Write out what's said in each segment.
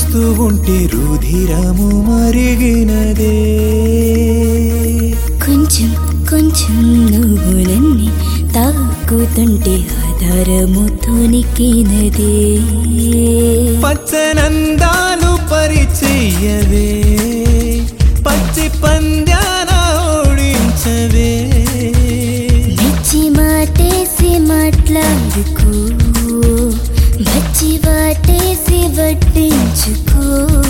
చూస్తూ ఉంటే రుధిరము మరిగినదే కొంచెం కొంచెం నువ్వు నన్ని తాకుతుంటే ఆధారము తోనికినదే పచ్చనందాలు పరిచయ్యవే పచ్చి పంద్యాన ఓడించవే మెచ్చి మాటేసి మాట్లాడుకో మచ్చి వాటేసి వడ్డించుకో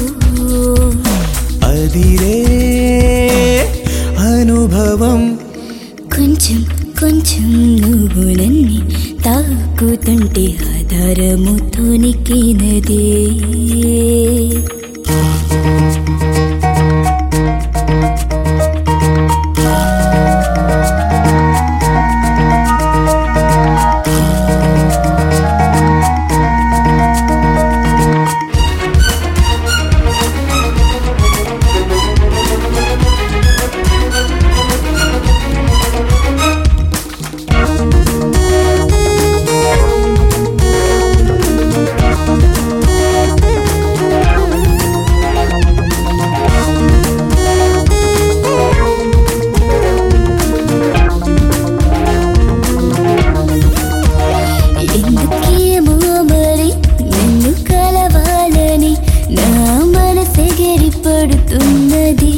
అదిరే అనుభవం కొంచెం కొంచెం నువ్వు నన్ని తాకుతుంటే ఆధారము తోనికినదే ఎందుకేమో మరి నిన్ను కలవాలని నా మనసెగిరి పడుతున్నది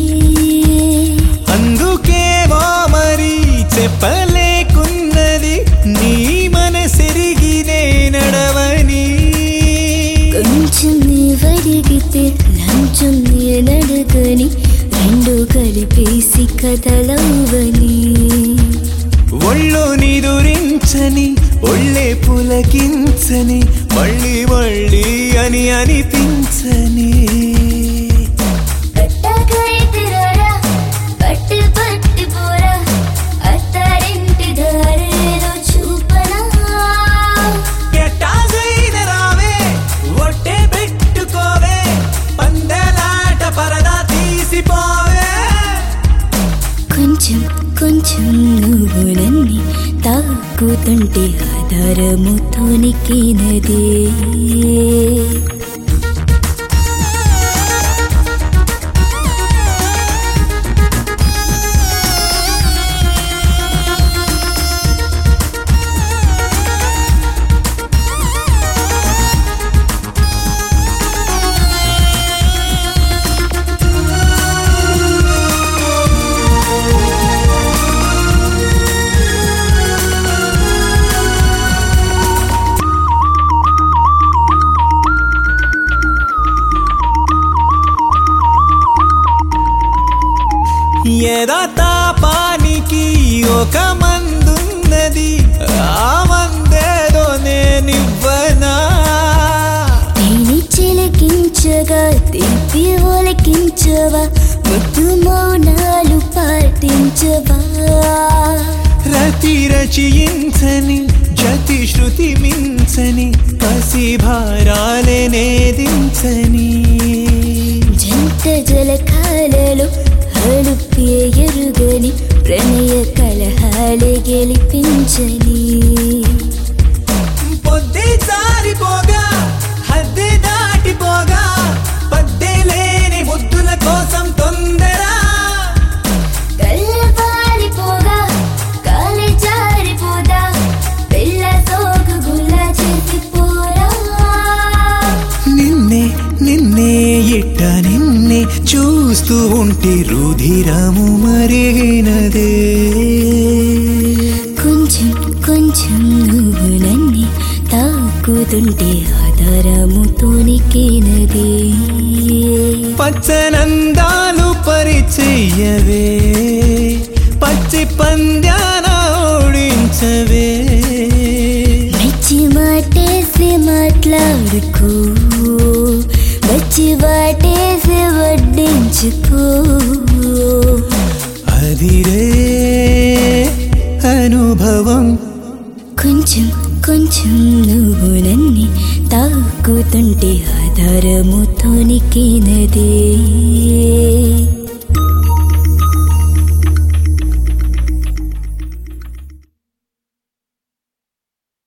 అందుకేమో మరి చెప్పలేకున్నది నీ మనసెరిగినే నడవని కొంచెం నీవడిగితే లంచం నేనడగని రెండు కలిపేసి కదలవని ఒళ్ళు నిదురించని ఒళ్ళే పులకించని మళ్ళీ మళ్ళీ అని అనిపించని పట్టకైతిరారా, పట్టు పట్టు పోరా, అత్తారింటి దారేదో చూపనా ఎట్టాగైన రావే ఒట్టే పెట్టుకోవే పందెలాట పరదా తీసిపోవే కొంచెం కొంచెం నువ్వు నన్ని తాకుతుంటే ఆధారము తోనికినదే ఎదా తాపానికి ఒక మందున్నది ఆ మందేదో నేనివ్వనా తేని చిలకించగా తిప్పి ఒలకించవా ముద్దు మౌనాలు పాటించవా రతి రచయించని జతి శృతి మించని కసి భారాలే నేదించని జంట జలకాలలో అలుపే ఎరుగని ప్రణయ కలహాలే గెలిపించని పొద్దే జారిపోగా హద్దే దాటిపోగా పద్దే లేని ముద్దుల కోసం తొందర కళ్ళపారిపోగా కాలి జారిపోదా పిల్ల సోకు గుల్ల చేసిపోరా నిన్నే నిన్నే ఇట్ట నిన్నే చూస్తూ ఉంటే రుధిరము మరిగినదే కొంచెం కొంచెం నువ్వు నన్ని తాకుతుంటే ఆధారము తోనికేనదే పచ్చనందాలు పరిచయ్యవే పచ్చి పంద్యాన ఓడించవే మెచ్చి మాటేసి మాట్లాడుకో వచ్చి వాటేసి వడ్డించుకో అదిరే అనుభవం కొంచెం కొంచెం నువ్వు నన్ని తాకుతుంటే ఆధారము తోనికేనదే